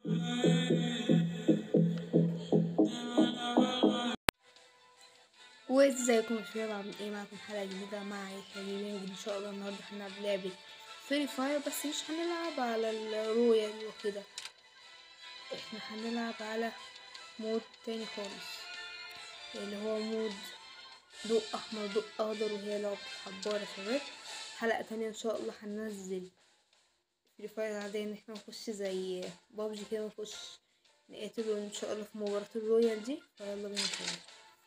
وازيكم يا شباب عاملين ايه معاكم حلقة جديدة مع يحيى جيمنج ان شاء الله النهاردة هنلعب لعبة فري فاير بس مش هنلعب على الرويال وكده احنا هنلعب على مود تاني خالص اللي هو مود ضوء احمر ضوء اخضر وهي لعبة حبارة يا شباب حلقة تانية ان شاء الله هننزل فري فاير عادية ان احنا نخش زي بابجي كده نخش نقاتل ان شاء الله في مباراة الرويال دي فيلا بينا نشوف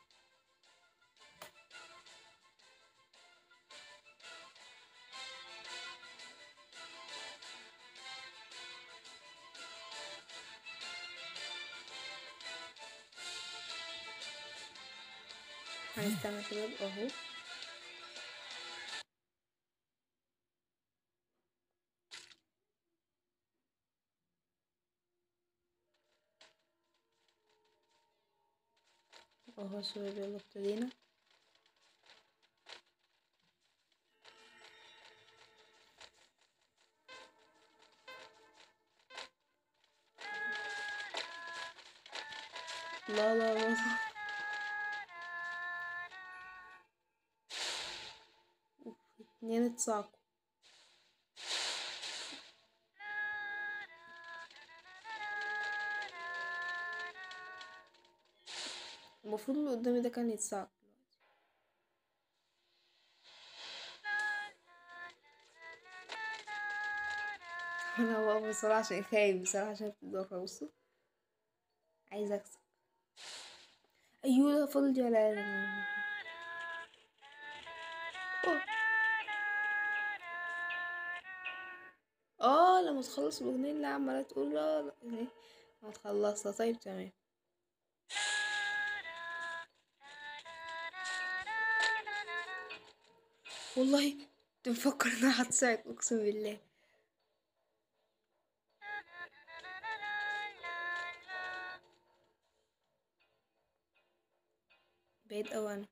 هنستنى يا شباب اهو اهو يا شباب يلا ابتدينا لا لا لا اتنين اتصعقوا المفروض اللي قدامي ده كان يتصعق دلوقتي انا واقف بصراحة عشان خايف بصراحة عشان في الضرفة بصوا عايز اكسب ايوه فاضل دي على أوه. اه لما تخلص الاغنية اللي عمالة تقول لا لا إيه؟ ما تخلصها طيب تمام والله كنت مفكر انها هتصعد اقسم بالله بعيد اوي انا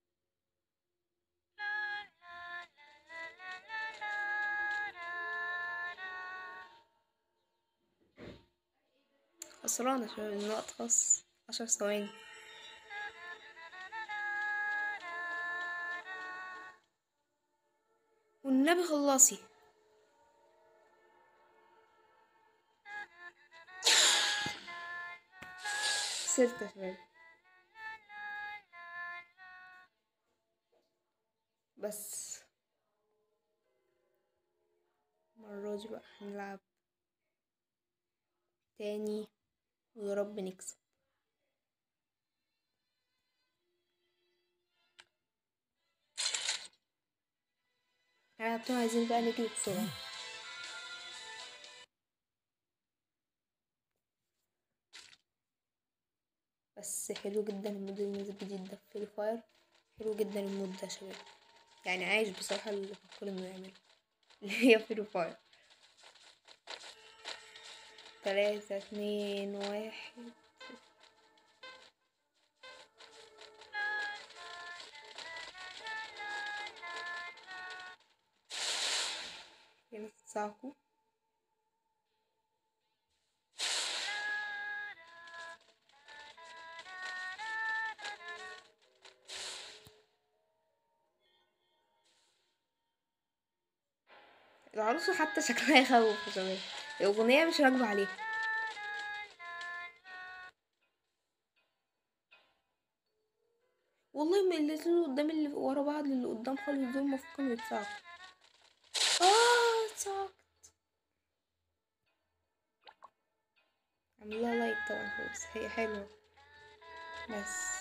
خسرانة شباب الوقت خلص عشر ثواني والنبي خلصي خسرت يا شباب بس المرة دي بقى هنلعب تاني ويا رب نكسب لعبتهم عايزين بقى نجري بسرعة بس حلو جدا المود اللي نزل جديد ده في فري فاير حلو جدا المود ده يا شباب يعني عايش بصراحة اللي كل ما يعمله اللي هي فري فاير تلاتة اتنين واحد يلا تتصعقوا العروسة حتى شكلها يخوف يا شباب الأغنية مش راكبة عليها والله من الاتنين اللي قدام اللي ورا بعض اللي قدام خالص دول المفروض كانوا يتصعقوا اه اتصعقت عاملها لايك طبعا بس هي حلوة بس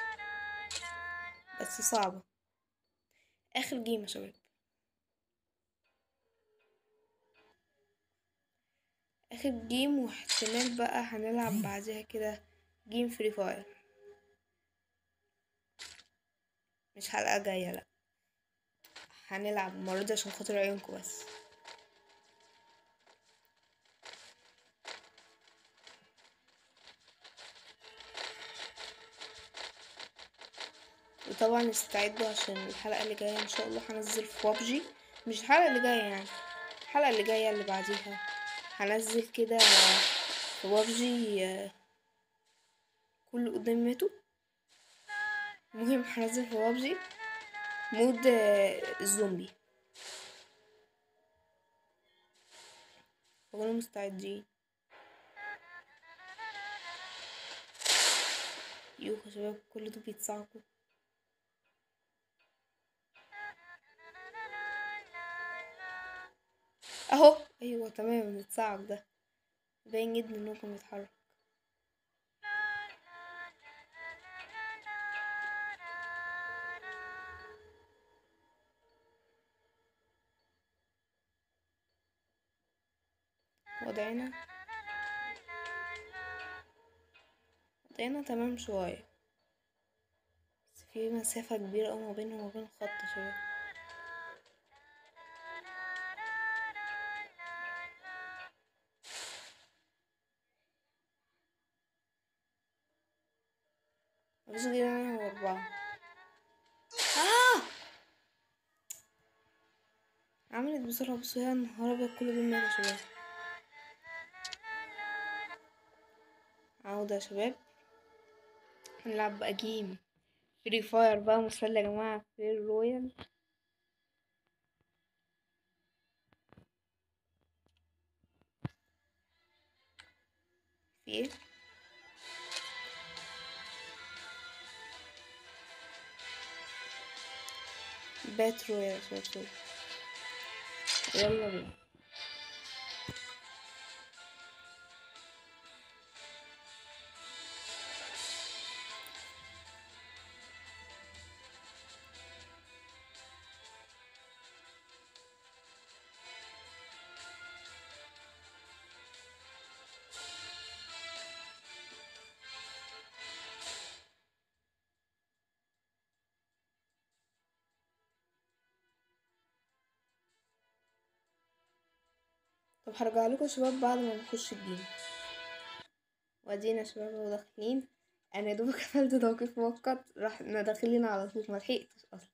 بس صعبة آخر جيم يا شباب اخر جيم واحتمال بقى هنلعب بعدها كده جيم فري فاير مش حلقة جاية لا هنلعب المرة دي عشان خاطر عيونكم بس وطبعا استعدوا عشان الحلقة اللي جاية ان شاء الله هنزل في بابجي مش الحلقة اللي جاية يعني الحلقة اللي جاية اللي بعديها هنزل كده في بابجي آه، كل اللي قدامي ماتوا المهم هنزل في بابجي مود آه، الزومبي وكانوا مستعدين يوه يا شباب كل دول بيتصعقوا اهو ايوه تمام بيتصعق ده باين جدا انه كان بيتحرك وضعنا وضعنا تمام شوية بس في مسافة كبيرة أوي ما بينه وما بين الخط يا شباب مفيش غير أنا وأربعة آه! عملت بسرعة بصوا يا نهار أبيض كل دول ماتوا يا شباب عودة يا شباب هنلعب بقى جيم فري فاير بقى مسلة يا جماعة في الرويال في ايه بات رويال يا شباب سوري. يلا بينا طب هرجع لكم يا شباب بعد ما نخش الجيم وادينا يا شباب اهو داخلين انا يا دوبك قفلت توقيف مؤقت رحنا داخلين على طول ما لحقتش اصلا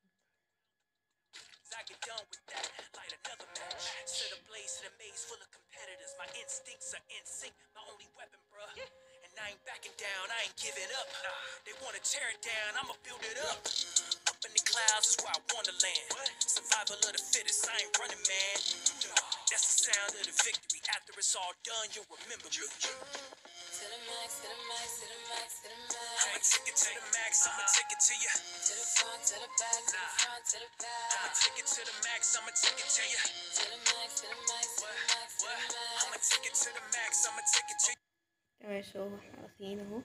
I get done with that, light another match. Set a blaze in a maze full of competitors. My instincts are in sync, my only weapon, bruh. And I ain't backing down, I ain't giving up. They wanna tear it down, I'ma build it up. Up in the clouds is where I wanna land. Survival of the fittest, I ain't running, man. That's the sound of the victory. After it's all done, you'll remember me. To the max, to the max, to the max, to the max. I'ma take it to the max, I'ma take it to you. To the front, to the back, to the front, to the I'ma back. take it to the max, I'ma take it to you. To the max, to the max, to the max, to What? the I'ma max. take it to the max, I'ma take it to you. تمام يا شباب احنا داخلين اهو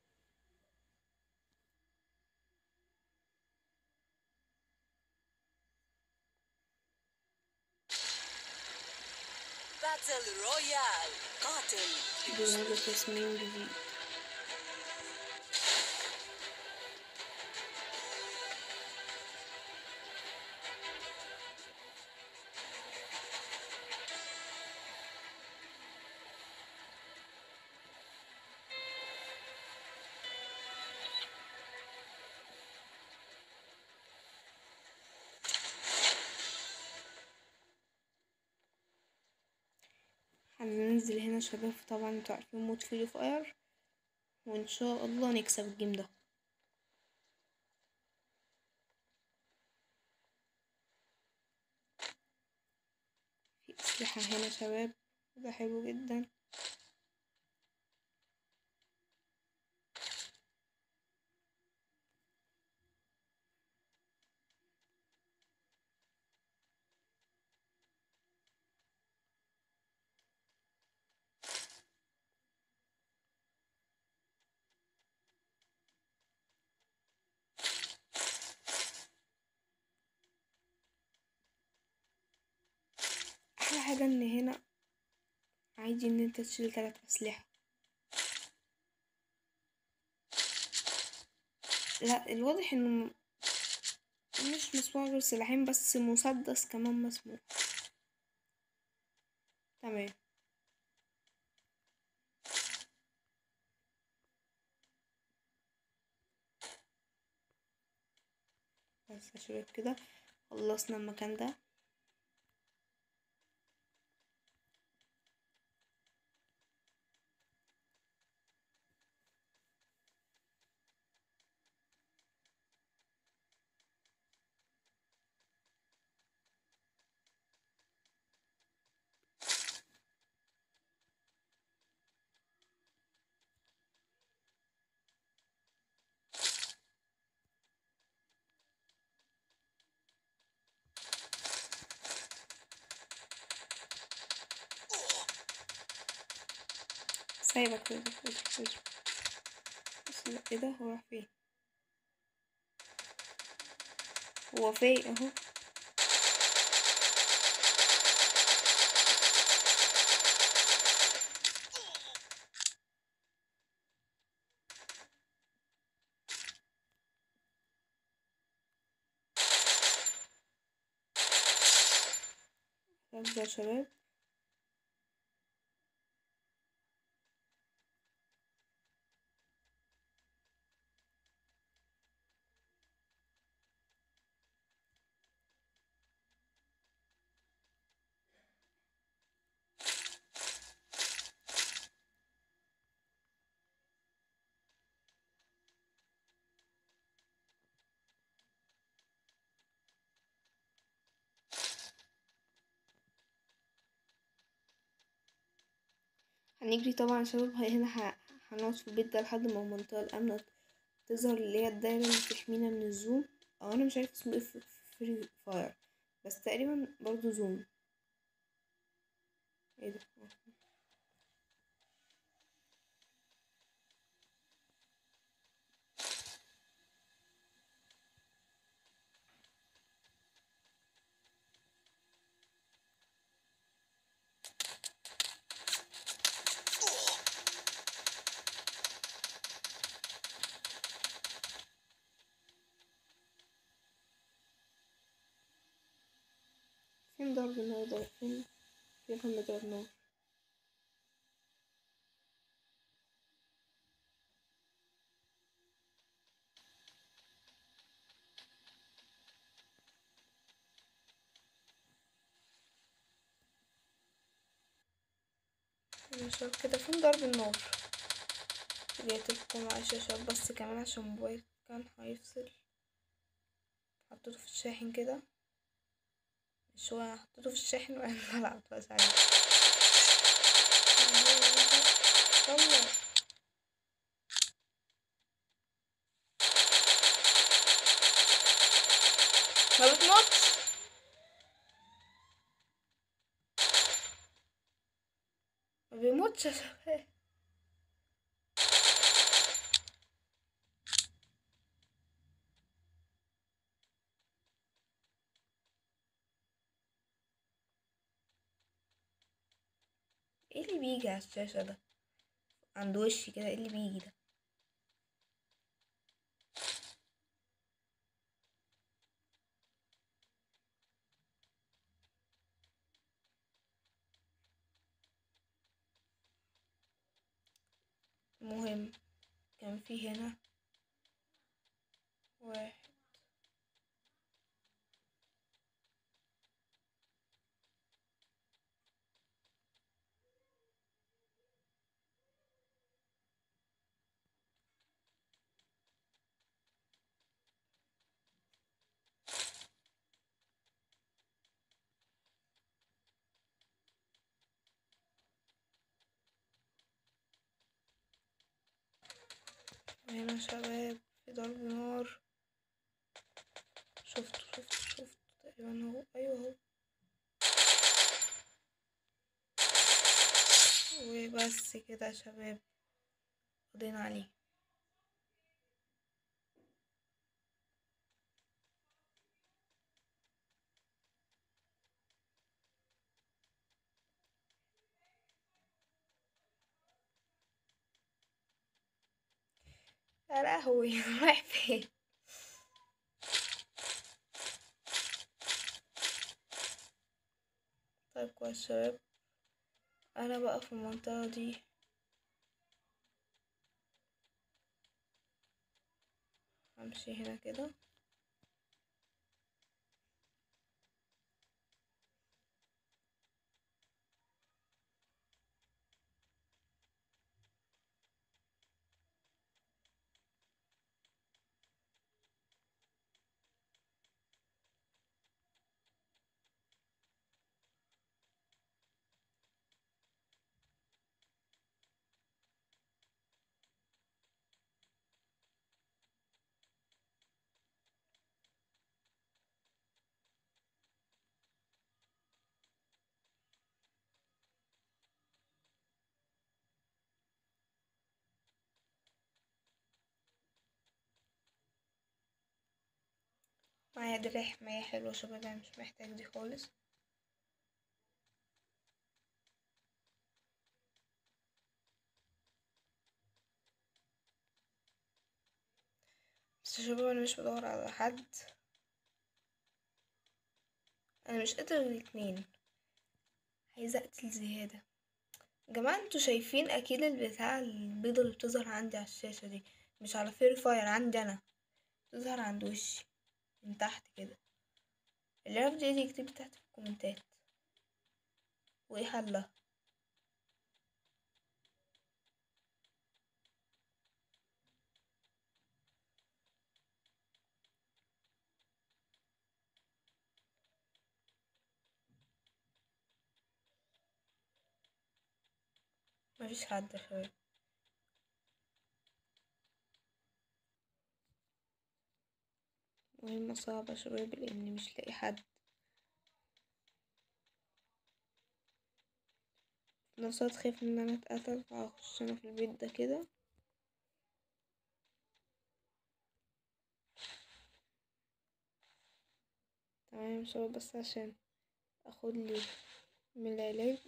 Battle Royale. قاتل. بنعمل تصميم جديد هننزل هنا شباب طبعا انتوا عارفين مود فري فاير وان شاء الله نكسب الجيم ده في اسلحة هنا شباب ده حلو جدا احلى حاجة ان هنا عادي ان انت تشيل تلات اسلحة لا الواضح انه مش مسموح غير سلاحين بس مسدس كمان مسموح تمام بس يا شباب كده خلصنا المكان ده سايبك سايبك سايبك سايبك بس لا ايه ده هو راح فين هو فين اهو ركزوا يا شباب هنجري طبعا يا شباب هنا ه- هنقعد في البيت ده لحد ما المنطقة الآمنة تظهر اللي هي الدايرة اللي تحمينا من الزوم أو أنا مش عارف اسمه ايه في فري فاير بس تقريبا برضو زوم ايه ده فين ضرب النار ده فين فين كان بيضرب نار شوف كده فين ضرب النار رجعت لكم مع الشاشة بس كمان عشان الموبايل كان هيفصل حطيته في الشاحن كده شوية حطيته في الشاحن وأنا بلعب بس عليه طلع ما بتموتش ما بيموتش يا شباب ايه اللي بيجي على الشاشة ده عند وشي كده ايه اللي بيجي ده المهم كان في هنا واحد هنا شباب في ضرب نار شفته شفته شفته تقريبا هو ايوه هو وبس كده يا شباب قضينا عليه يا لهوي رايح فين طيب كويس شباب انا بقى في المنطقة دي همشي هنا كده معايا دراع حماية حلوة شباب أنا مش محتاج دي خالص بس يا شباب أنا مش بدور على حد أنا مش قادرة الاتنين عايزة أقتل زيادة يا جماعة انتوا شايفين أكيد البتاع البيضة اللي بتظهر عندي على الشاشة دي مش على فيري فاير عندي أنا بتظهر عند وشي من تحت كده اللي يعرف دي يكتب تحت في الكومنتات وايه حلها مفيش حد يا شباب مهمة صعبة يا شباب لأني مش لاقي حد في نفس الوقت خايف ان انا اتقتل فهخش انا في البيت ده كده تمام يا شباب بس عشان اخد لي من العلاج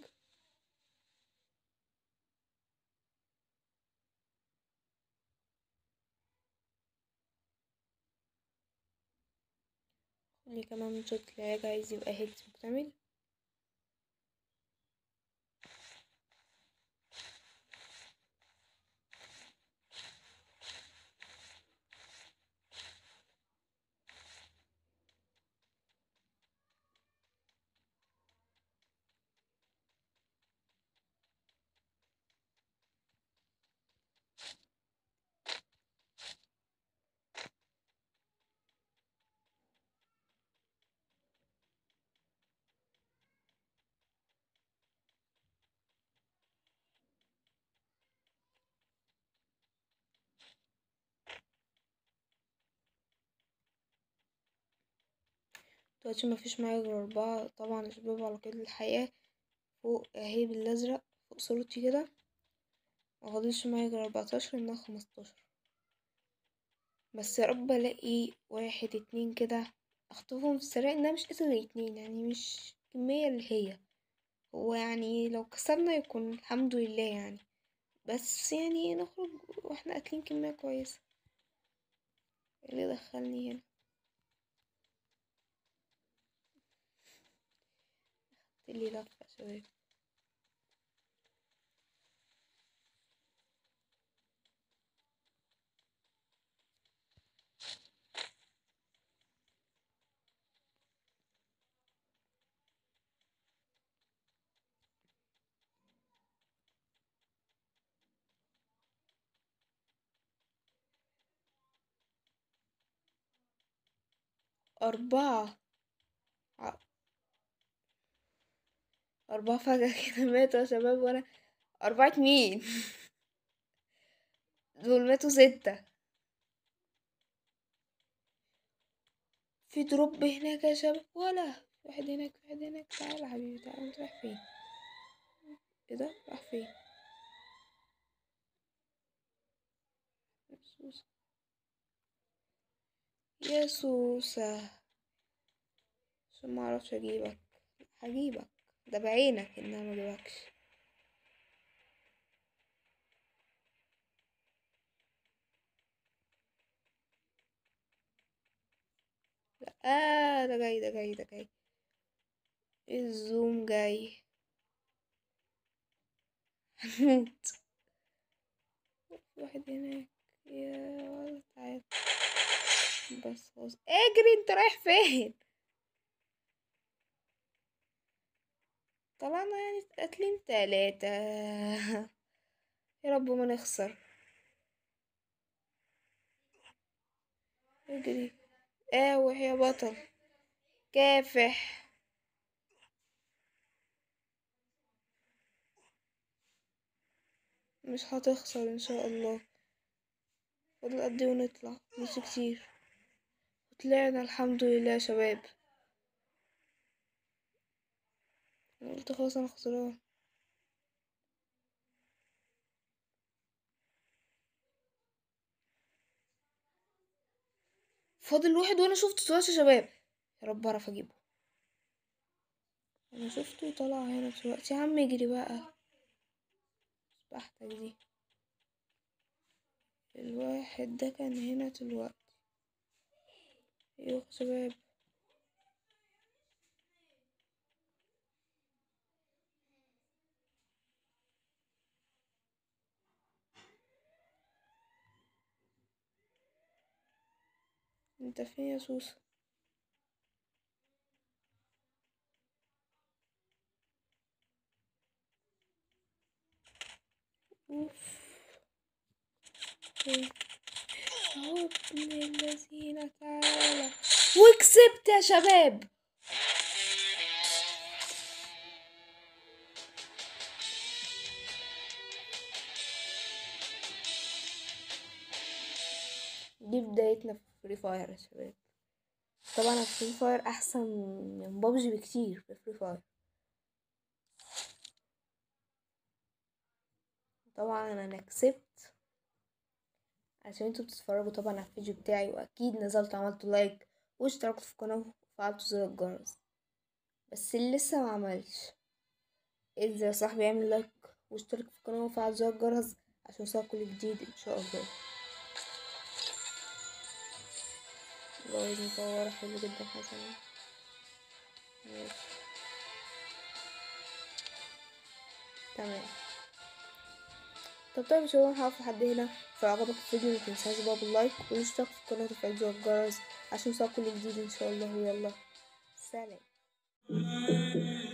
خد لي كمان من شوط العلاج عايز يبقى هيلث مكتمل دلوقتي مفيش معايا غير أربعة طبعا يا شباب على قيد الحياة فوق اهي بالأزرق فوق صورتي كده مفضلش معايا غير أربعتاشر انها خمستاشر بس يا رب الاقي واحد اتنين كده اخطفهم في السريع انها مش قتل اتنين يعني مش كمية اللي هي هو يعني لو كسبنا يكون الحمد لله يعني بس يعني نخرج واحنا قاتلين كمية كويسة إيه اللي دخلني هنا خدت لي لفة يا شباب أربعة ع- أربعة فجأة كده ماتوا يا شباب وأنا أربعة مين دول ماتوا ستة في دروب هناك يا شباب ولا في واحد هناك في واحد هناك تعالى يا حبيبي تعالى انت رايح فين ايه ده راح فين سوسة يا سوسة عشان ما اعرفش اجيبك هجيبك ده بعينك ان انا ما اجيبكش لا آه ده جاي ده جاي ده جاي الزوم جاي هنموت في واحد هناك يا ولد تعال بس خلاص اجري انت رايح فين طلعنا يعني قاتلين تلاتة يا رب ما نخسر اجري اوح يا بطل كافح مش هتخسر ان شاء الله فاضل قد ايه ونطلع مش كتير وطلعنا الحمد لله يا شباب انا قلت خلاص انا خسران فاضل واحد وانا شفته دلوقتي يا شباب يا رب اعرف اجيبه انا شفته طلع هنا دلوقتي يا عم اجري بقى بحتك دي الواحد ده كان هنا دلوقتي ايوه يا شباب انت فين يا سوسة اوف ايه اهو ابن الذين تعالى وكسبت يا شباب دي بدايتنا في فري فاير يا شباب طبعا فري فاير احسن من بابجي بكتير في فري فاير طبعا انا كسبت عشان انتوا بتتفرجوا طبعا على الفيديو بتاعي واكيد نزلت عملت لايك واشتركت في القناه وفعلت زر الجرس بس اللي لسه ما عملش انزل يا صاحبي اعمل لايك واشترك في القناه وفعل زر الجرس عشان يوصلك كل جديد ان شاء الله جواز مصورة حلو جدا حسن ماشي تمام طب طيب مش هو هقف لحد هنا فعجبك الفيديو متنساش بقى باللايك واشترك في القناة وتفعيل زر الجرس عشان يوصلك كل جديد ان شاء الله ويلا سلام